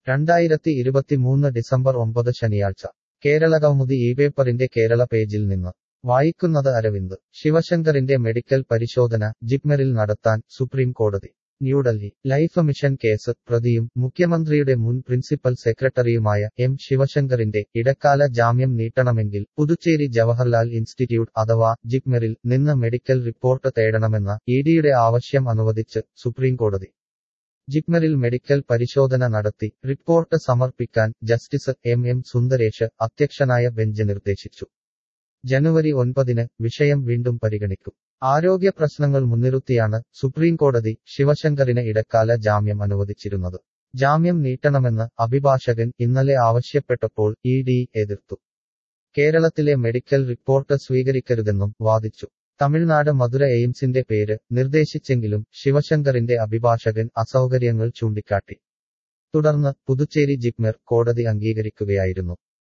രണ്ടായിരത്തി ഇരുപത്തിമൂന്ന് ഡിസംബർ ഒമ്പത് ശനിയാഴ്ച കേരളകൗമുദി ഈ പേപ്പറിന്റെ കേരള പേജിൽ നിന്ന് വായിക്കുന്നത് അരവിന്ദ് ശിവശങ്കറിന്റെ മെഡിക്കൽ പരിശോധന ജിപ്മറിൽ നടത്താൻ സുപ്രീം കോടതി ന്യൂഡൽഹി ലൈഫ് മിഷൻ കേസ് പ്രതിയും മുഖ്യമന്ത്രിയുടെ മുൻ പ്രിൻസിപ്പൽ സെക്രട്ടറിയുമായ എം ശിവശങ്കറിന്റെ ഇടക്കാല ജാമ്യം നീട്ടണമെങ്കിൽ പുതുച്ചേരി ജവഹർലാൽ ഇൻസ്റ്റിറ്റ്യൂട്ട് അഥവാ ജിപ്മറിൽ നിന്ന് മെഡിക്കൽ റിപ്പോർട്ട് തേടണമെന്ന ഇഡിയുടെ ആവശ്യം അനുവദിച്ച് സുപ്രീംകോടതി ജിപ്മറിൽ മെഡിക്കൽ പരിശോധന നടത്തി റിപ്പോർട്ട് സമർപ്പിക്കാൻ ജസ്റ്റിസ് എം എം സുന്ദരേഷ് അധ്യക്ഷനായ ബെഞ്ച് നിർദ്ദേശിച്ചു ജനുവരി ഒൻപതിന് വിഷയം വീണ്ടും പരിഗണിക്കും ആരോഗ്യ പ്രശ്നങ്ങൾ മുൻനിർത്തിയാണ് സുപ്രീംകോടതി ശിവശങ്കറിന് ഇടക്കാല ജാമ്യം അനുവദിച്ചിരുന്നത് ജാമ്യം നീട്ടണമെന്ന് അഭിഭാഷകൻ ഇന്നലെ ആവശ്യപ്പെട്ടപ്പോൾ ഇ ഡി എതിർത്തു കേരളത്തിലെ മെഡിക്കൽ റിപ്പോർട്ട് സ്വീകരിക്കരുതെന്നും വാദിച്ചു തമിഴ്നാട് മധുര എയിംസിന്റെ പേര് നിർദ്ദേശിച്ചെങ്കിലും ശിവശങ്കറിന്റെ അഭിഭാഷകൻ അസൗകര്യങ്ങൾ ചൂണ്ടിക്കാട്ടി തുടർന്ന് പുതുച്ചേരി ജിപ്മർ കോടതി അംഗീകരിക്കുകയായിരുന്നു